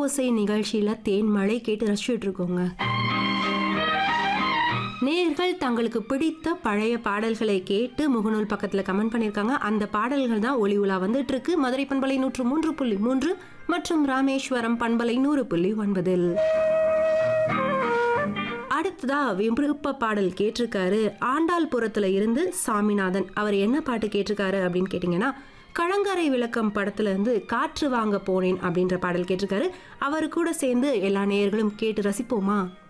ஓசை நிகழ்ச்சியில தேன் மழை கேட்டு ரசிச்சுட்டு இருக்கோங்க நேயர்கள் தங்களுக்கு பிடித்த பழைய பாடல்களை கேட்டு முகநூல் பக்கத்தில் கமெண்ட் பண்ணியிருக்காங்க அந்த பாடல்கள் தான் ஒளி உலா வந்துட்டு இருக்கு மதுரை பண்பலை நூற்று மூன்று புள்ளி மூன்று மற்றும் ராமேஸ்வரம் பண்பலை நூறு புள்ளி ஒன்பதில் அடுத்ததா விருப்ப பாடல் கேட்டிருக்காரு ஆண்டாள்புரத்துல இருந்து சாமிநாதன் அவர் என்ன பாட்டு கேட்டிருக்காரு அப்படின்னு கேட்டிங்கன்னா கழங்கரை விளக்கம் படத்துல இருந்து காற்று வாங்க போனேன் அப்படின்ற பாடல் கேட்டிருக்காரு அவர் கூட சேர்ந்து எல்லா நேயர்களும் கேட்டு ரசிப்போமா